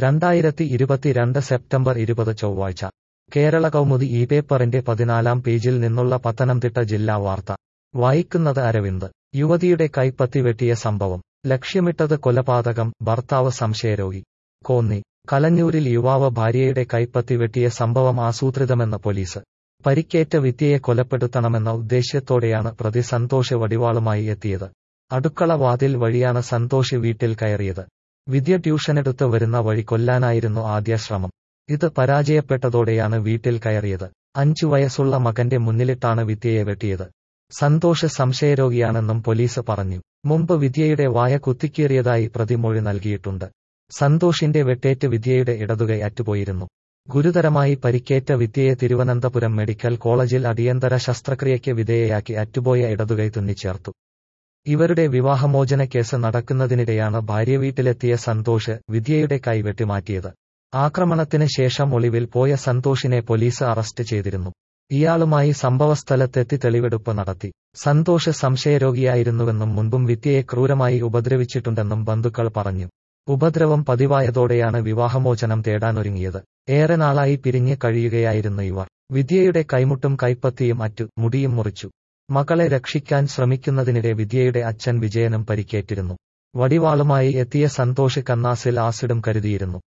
രണ്ടായിരത്തി ഇരുപത്തിരണ്ട് സെപ്റ്റംബർ ഇരുപത് ചൊവ്വാഴ്ച കേരള കൗമുദി ഈ പേപ്പറിന്റെ പതിനാലാം പേജിൽ നിന്നുള്ള പത്തനംതിട്ട ജില്ലാ വാർത്ത വായിക്കുന്നത് അരവിന്ദ് യുവതിയുടെ കൈപ്പത്തി വെട്ടിയ സംഭവം ലക്ഷ്യമിട്ടത് കൊലപാതകം ഭർത്താവ് സംശയരോഗി കോന്നി കലഞ്ഞൂരിൽ യുവാവ് ഭാര്യയുടെ കൈപ്പത്തി വെട്ടിയ സംഭവം ആസൂത്രിതമെന്ന് പോലീസ് പരിക്കേറ്റ വിദ്യയെ കൊലപ്പെടുത്തണമെന്ന ഉദ്ദേശ്യത്തോടെയാണ് പ്രതി സന്തോഷ് വടിവാളുമായി എത്തിയത് അടുക്കള വാതിൽ വഴിയാണ് സന്തോഷ് വീട്ടിൽ കയറിയത് വിദ്യ ട്യൂഷനെടുത്ത് വരുന്ന വഴി കൊല്ലാനായിരുന്നു ആദ്യ ശ്രമം ഇത് പരാജയപ്പെട്ടതോടെയാണ് വീട്ടിൽ കയറിയത് അഞ്ചു വയസ്സുള്ള മകന്റെ മുന്നിലിട്ടാണ് വിദ്യയെ വെട്ടിയത് സന്തോഷ് സംശയരോഗിയാണെന്നും പോലീസ് പറഞ്ഞു മുമ്പ് വിദ്യയുടെ വായ കുത്തിക്കീറിയതായി പ്രതി മൊഴി നൽകിയിട്ടുണ്ട് സന്തോഷിന്റെ വെട്ടേറ്റ് വിദ്യയുടെ ഇടതുകൈ അറ്റുപോയിരുന്നു ഗുരുതരമായി പരിക്കേറ്റ വിദ്യയെ തിരുവനന്തപുരം മെഡിക്കൽ കോളേജിൽ അടിയന്തര ശസ്ത്രക്രിയയ്ക്ക് വിധേയയാക്കി അറ്റുപോയ ഇടതുകൈ തുന്നിച്ചേർത്തു ഇവരുടെ വിവാഹമോചന കേസ് നടക്കുന്നതിനിടെയാണ് ഭാര്യ വീട്ടിലെത്തിയ സന്തോഷ് വിദ്യയുടെ കൈ വെട്ടിമാറ്റിയത് ആക്രമണത്തിന് ശേഷം ഒളിവിൽ പോയ സന്തോഷിനെ പോലീസ് അറസ്റ്റ് ചെയ്തിരുന്നു ഇയാളുമായി സംഭവസ്ഥലത്തെത്തി തെളിവെടുപ്പ് നടത്തി സന്തോഷ് സംശയരോഗിയായിരുന്നുവെന്നും മുൻപും വിദ്യയെ ക്രൂരമായി ഉപദ്രവിച്ചിട്ടുണ്ടെന്നും ബന്ധുക്കൾ പറഞ്ഞു ഉപദ്രവം പതിവായതോടെയാണ് വിവാഹമോചനം തേടാനൊരുങ്ങിയത് ഏറെ നാളായി പിരിഞ്ഞ് കഴിയുകയായിരുന്നു ഇവർ വിദ്യയുടെ കൈമുട്ടും കൈപ്പത്തിയും അറ്റു മുടിയും മുറിച്ചു മകളെ രക്ഷിക്കാൻ ശ്രമിക്കുന്നതിനിടെ വിദ്യയുടെ അച്ഛൻ വിജയനും പരിക്കേറ്റിരുന്നു വടിവാളുമായി എത്തിയ സന്തോഷ് കന്നാസിൽ ആസിഡും കരുതിയിരുന്നു